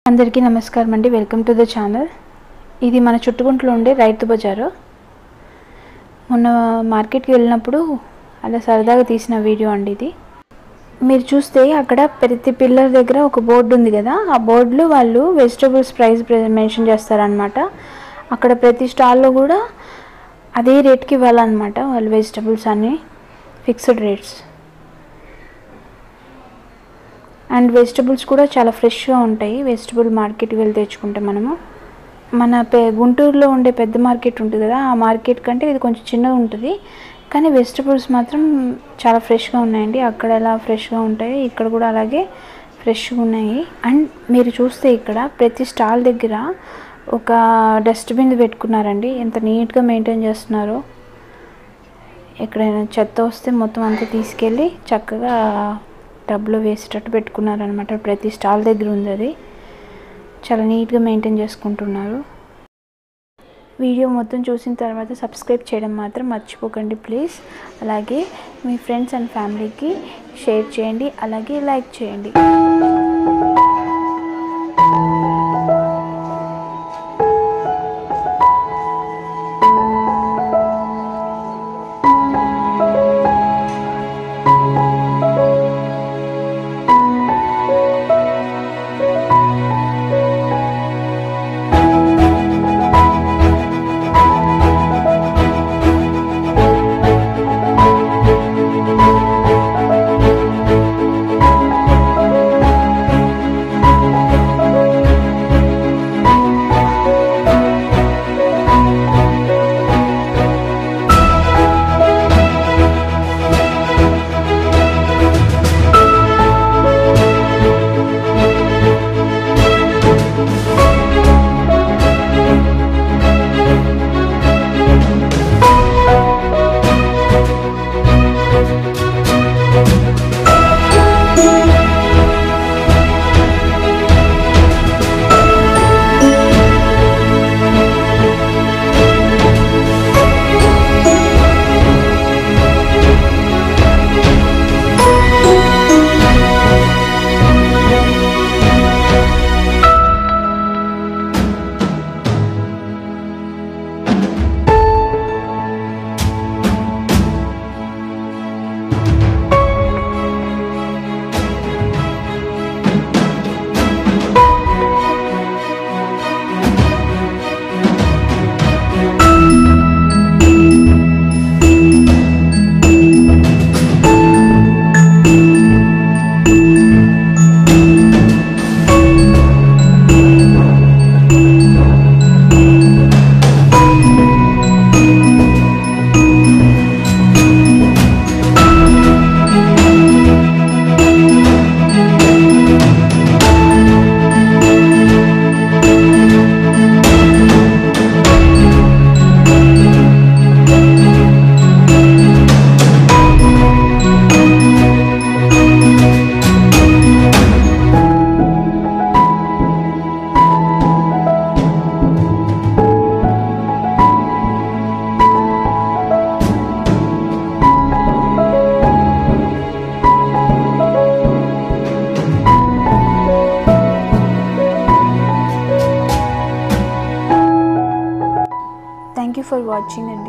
అందరికీ నమస్కారం అండి వెల్కమ్ టు ద ఛానల్ ఇది మన చుట్టుకుంట్లో ఉండే రైతు బజారు మొన్న మార్కెట్కి వెళ్ళినప్పుడు అలా సరదాగా తీసిన వీడియో అండి ఇది మీరు చూస్తే అక్కడ ప్రతి పిల్లర్ దగ్గర ఒక బోర్డు ఉంది కదా ఆ బోర్డులో వాళ్ళు వెజిటబుల్స్ ప్రైస్ మెన్షన్ చేస్తారనమాట అక్కడ ప్రతి స్టాల్లో కూడా అదే రేట్కి ఇవ్వాలన్నమాట వాళ్ళు వెజిటబుల్స్ అన్నీ ఫిక్స్డ్ రేట్స్ అండ్ వెజిటబుల్స్ కూడా చాలా ఫ్రెష్గా ఉంటాయి వెజిటబుల్ మార్కెట్కి వెళ్ళి తెచ్చుకుంటే మనము మన పె గుంటూరులో ఉండే పెద్ద మార్కెట్ ఉంటుంది కదా ఆ మార్కెట్ కంటే ఇది కొంచెం చిన్నగా ఉంటుంది కానీ వెజిటబుల్స్ మాత్రం చాలా ఫ్రెష్గా ఉన్నాయండి అక్కడ ఎలా ఫ్రెష్గా ఉంటాయి ఇక్కడ కూడా అలాగే ఫ్రెష్గా ఉన్నాయి అండ్ మీరు చూస్తే ఇక్కడ ప్రతి స్టాల్ దగ్గర ఒక డస్ట్బిన్ పెట్టుకున్నారండి ఎంత నీట్గా మెయింటైన్ చేస్తున్నారో ఎక్కడైనా చెత్త వస్తే మొత్తం అంతా తీసుకెళ్ళి చక్కగా టబ్లో వేసేటట్టు పెట్టుకున్నారనమాట ప్రతి స్టాల్ దగ్గర ఉంది అది చాలా నీట్గా మెయింటైన్ చేసుకుంటున్నారు వీడియో మొత్తం చూసిన తర్వాత సబ్స్క్రైబ్ చేయడం మాత్రం మర్చిపోకండి ప్లీజ్ అలాగే మీ ఫ్రెండ్స్ అండ్ ఫ్యామిలీకి షేర్ చేయండి అలాగే లైక్ చేయండి థ్యాంక్ యూ ఫర్ వాచింగ్ అండి